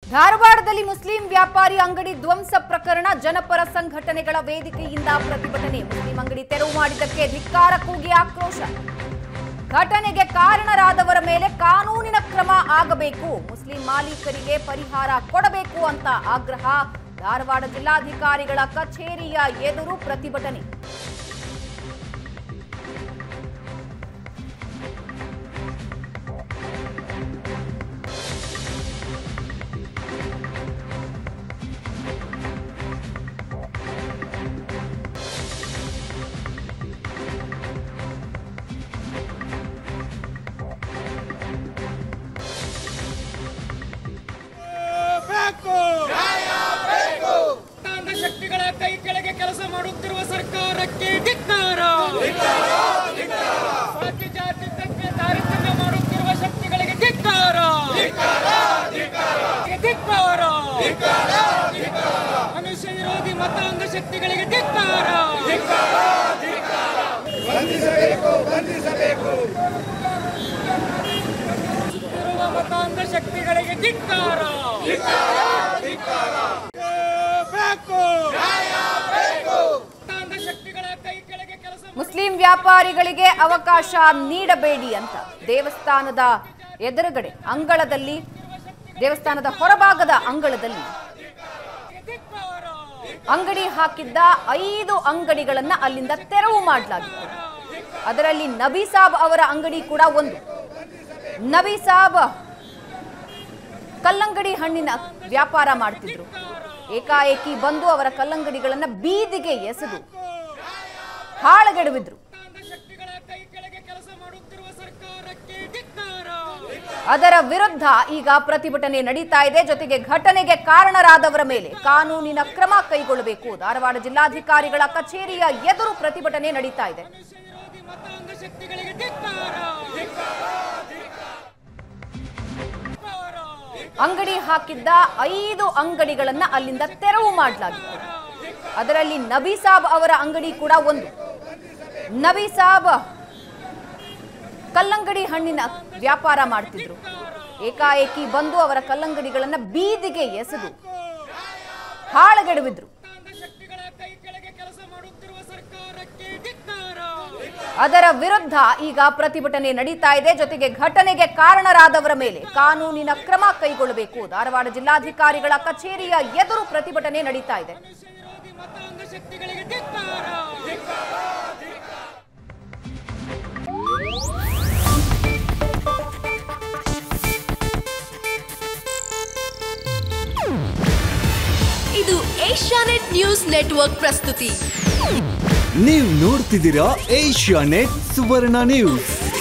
ಧಾರವಾಡದಲ್ಲಿ ಮುಸ್ಲಿಂ ವ್ಯಾಪಾರಿ ಅಂಗಡಿ ಧ್ವಂಸ ಪ್ರಕರಣ ಜನಪರ ಸಂಘಟನೆಗಳ ವೇದಿಕೆಯಿಂದ ಪ್ರತಿಭಟನೆ ಮುಸ್ಲಿಂ ಅಂಗಡಿ ತೆರವು ಮಾಡಿದ್ದಕ್ಕೆ ಧಿಕ್ಕಾರ ಕೂಗಿ ಆಕ್ರೋಶ ಘಟನೆಗೆ ಕಾರಣರಾದವರ ಮೇಲೆ ಕಾನೂನಿನ ಕ್ರಮ ಆಗಬೇಕು ಮುಸ್ಲಿಂ ಮಾಲೀಕರಿಗೆ ಪರಿಹಾರ ಕೊಡಬೇಕು ಅಂತ ಆಗ್ರಹ ಧಾರವಾಡ ಜಿಲ್ಲಾಧಿಕಾರಿಗಳ ಕಚೇರಿಯ ಎದುರು ಪ್ರತಿಭಟನೆ ಬೇಕು ತಾಂಡ ಶಕ್ತಿಗಳ ಕೈ ಕೆಳಗೆ ಕೆಲಸ ಮಾಡುತ್ತಿರುವ ಸರ್ಕಾರಕ್ಕೆ ಧಿಕ್ಕಾರ ಜಾತಿ ಜಾತಿ ತಕ್ಕೆ ತಾರತಮ್ಯ ಮಾಡುತ್ತಿರುವ ಶಕ್ತಿಗಳಿಗೆ ಧಿಕ್ಕಾರ ಧಿಕ್ಕಾರ ಮನುಷ್ಯ ವಿರೋಧಿ ಮತಾಂಧ ಶಕ್ತಿಗಳಿಗೆ ಧಿಕ್ಕಾರ ಇರುವ ಮತಾಂಧ ಶಕ್ತಿಗಳಿಗೆ ಧಿಕ್ಕಾರ ಬೇಕು ಮತಾಂಧ ಶಕ್ತಿಗಳ ಕೈ ಕೆಳಗೆ ಕೆಲಸ ಮುಸ್ಲಿಂ ವ್ಯಾಪಾರಿಗಳಿಗೆ ಅವಕಾಶ ನೀಡಬೇಡಿ ಅಂತ ದೇವಸ್ಥಾನದ ಎದುರುಗಡೆ ಅಂಗಳದಲ್ಲಿ ದೇವಸ್ಥಾನದ ಹೊರಭಾಗದ ಅಂಗಳದಲ್ಲಿ ಧಿಕ್ಕಾರ ಅಂಗಡಿ ಹಾಕಿದ್ದ ಐದು ಅಂಗಡಿಗಳನ್ನ ಅಲ್ಲಿಂದ ತೆರವು ಮಾಡಲಾಗಿತ್ತು ಅದರಲ್ಲಿ ನಬಿ ಸಾಬ್ ಅವರ ಅಂಗಡಿ ಕೂಡ ಒಂದು ನಬಿ ಸಾಬ್ ಕಲ್ಲಂಗಡಿ ಹಣ್ಣಿನ ವ್ಯಾಪಾರ ಮಾಡ್ತಿದ್ರು ಏಕಾಏಕಿ ಬಂದು ಅವರ ಕಲ್ಲಂಗಡಿಗಳನ್ನ ಬೀದಿಗೆ ಎಸೆದು ಹಾಳಗೆಡವಿದ್ರು ಮತಾಂಧ ಶಕ್ತಿಗಳ ಕೈ ಕೆಳಗೆ ಕೆಲಸ ಮಾಡುತ್ತಿರುವ ಸರ್ಕಾರಕ್ಕೆ ಧಿಕ್ಕಾರ ಅದರ ವಿರುದ್ಧ ಈಗ ಪ್ರತಿಭಟನೆ ನಡೀತಾ ಇದೆ ಜೊತೆಗೆ ಘಟನೆಗೆ ಕಾರಣರಾದವರ ಮೇಲೆ ಕಾನೂನಿನ ಕ್ರಮ ಕೈಗೊಳ್ಳಬೇಕು ಧಾರವಾಡ ಜಿಲ್ಲಾಧಿಕಾರಿಗಳ ಕಚೇರಿಯ ಎದುರು ಪ್ರತಿಭಟನೆ ನಡೀತಾ ಇದೆ ಮನುಷ್ಯ ವಿರೋಧಿ ಮತಾಂಧ ಶಕ್ತಿಗಳಿಗೆ ಧಿಕ್ಕಾರ ಅಂಗಡಿ ಹಾಕಿದ್ದ ಐದು ಅಂಗಡಿಗಳನ್ನ ಅಲ್ಲಿಂದ ತೆರವು ಮಾಡಲಾಗಿತ್ತು ಅದರಲ್ಲಿ ನಬಿ ಸಾಬ್ ಅವರ ಅಂಗಡಿ ಕೂಡ ಒಂದು ನಬಿ ಸಾಬ್ ಕಲ್ಲಂಗಡಿ ಹಣ್ಣಿನ ವ್ಯಾಪಾರ ಮಾಡ್ತಿದ್ರು ಏಕಾಏಕಿ ಬಂದು ಅವರ ಕಲ್ಲಂಗಡಿಗಳನ್ನ ಬೀದಿಗೆ ಎಸೆದು ಹಾಳಗೆಡವಿದ್ರು ಮತಾಂಧ ಶಕ್ತಿಗಳ ಕೈ ಕೆಳಗೆ ಕೆಲಸ ಮಾಡುತ್ತಿರುವ ಸರ್ಕಾರಕ್ಕೆ ಧಿಕ್ಕಾರ ಅದರ ವಿರುದ್ಧ ಈಗ ಪ್ರತಿಭಟನೆ ನಡೀತಾ ಇದೆ ಜೊತೆಗೆ ಘಟನೆಗೆ ಕಾರಣರಾದವರ ಮೇಲೆ ಕಾನೂನಿನ ಕ್ರಮ ಕೈಗೊಳ್ಳಬೇಕು ಧಾರವಾಡ ಜಿಲ್ಲಾಧಿಕಾರಿಗಳ ಕಚೇರಿಯ ಎದುರು ಪ್ರತಿಭಟನೆ ನಡೀತಾ ಇದೆ ಮನುಷ್ಯ ವಿರೋಧಿ ಮತಾಂಧ ಶಕ್ತಿಗಳಿಗೆ ಧಿಕ್ಕಾರ ಇದು ಏಷ್ಯಾನೆಟ್ ನ್ಯೂಸ್ ನೆಟ್ವರ್ಕ್ ಪ್ರಸ್ತುತಿ ನೀವು ನೋಡ್ತಿದ್ದೀರಾ ಏಷ್ಯಾ ನೆಟ್ ಸುವರ್ಣ ನ್ಯೂಸ್